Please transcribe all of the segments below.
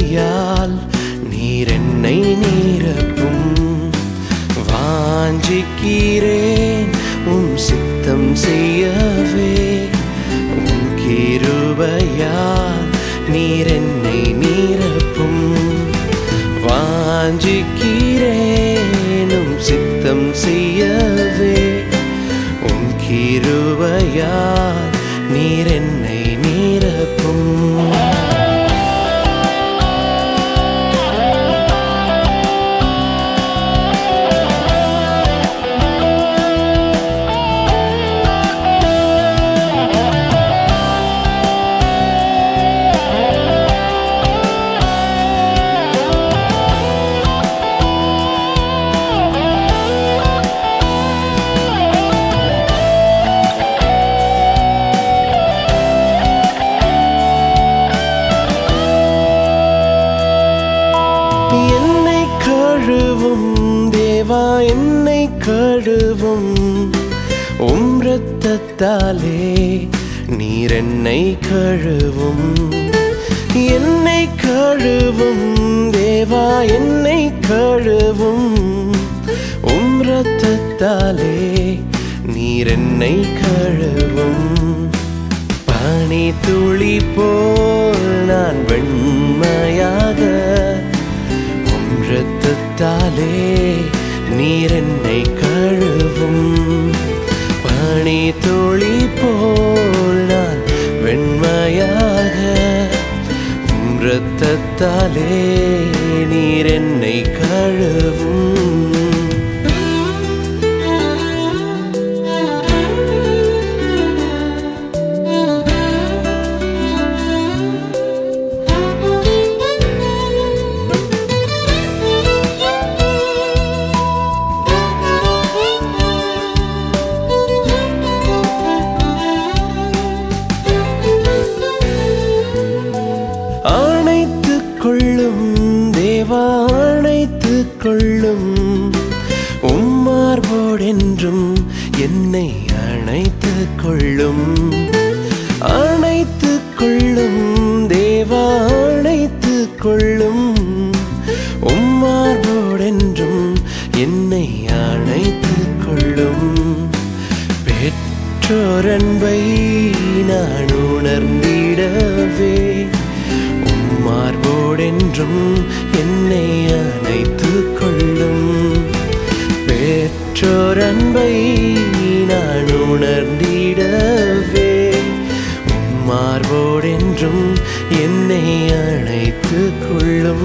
கிருபையால் நீர் என்னை நிரப்பும் வாஞ்சிக்கிறேன் உம் சித்தம் செய்யவே உம் கிருபையால் நீர் என்னை நிரப்பும் வாஞ்சிக்கிறேனும் சித்தம் செய்யவே உம் கிருபையால் நீர் என்னை நிரப்பும் என்னை கழுவும் தேவா என்னை கழுவும் உம் இரத்தத்தாலே நீர் என்னை கழுவும் என்னை கழுவும் தேவா என்னை கழுவும் உம் இரத்தத்தாலே நீர் என்னை கழுவும் பனி துளி போல் நான் வெண்மையாக உம் இரத்தத்தாலே நீர் என்னை கழுவும் பனி துளி போல் நான் வெண்மையாக உம் இரத்தத்தாலே நீர் என்னை கழுவும் அணைத்துக் கொள்ளும் தேவா அணைத்துக் கொள்ளும் உம்மார்போடென்றும் என்னை அணைத்துக் கொள்ளும் அணைத்துக் கொள்ளும் தேவா அணைத்துக் கொள்ளும் உம்மார்போடென்றும் என்னை அணைத்துக் கொள்ளும் பெற்றோரன்பை நான் உணர்ந்திடவே உம்மார்போடென்றும் என்னை அணைத்துக் கொள்ளும் பெற்றோரன்பை நான் உணர்ந்திடவே உம்மார்போடென்றும் என்னை அணைத்துக் கொள்ளும்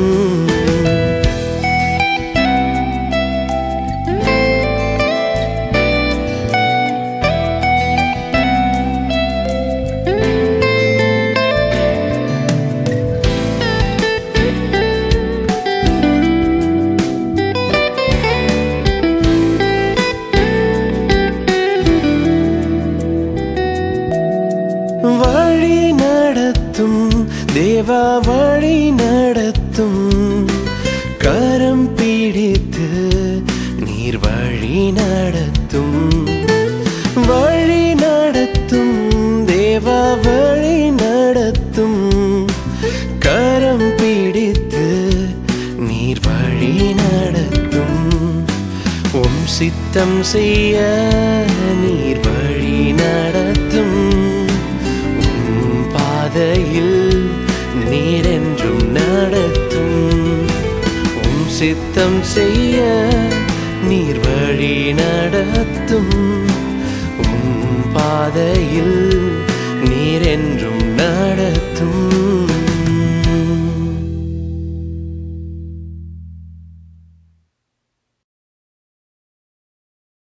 வழி நடத்தும் தேவா வழி நடத்தும் கரம் பிடித்து நீர் வழி நடத்தும் வழி நடத்தும் தேவா வழி நடத்தும் கரம் பிடித்து நீர் வழி நடத்தும் உம் சித்தம் செய்ய நீர் வழி நடத்தும் உம் பாதையில் நீரென்றும் நடத்தும் உம் சித்தம் செய்ய நீர் வழி நடத்தும் உம் பாதையில்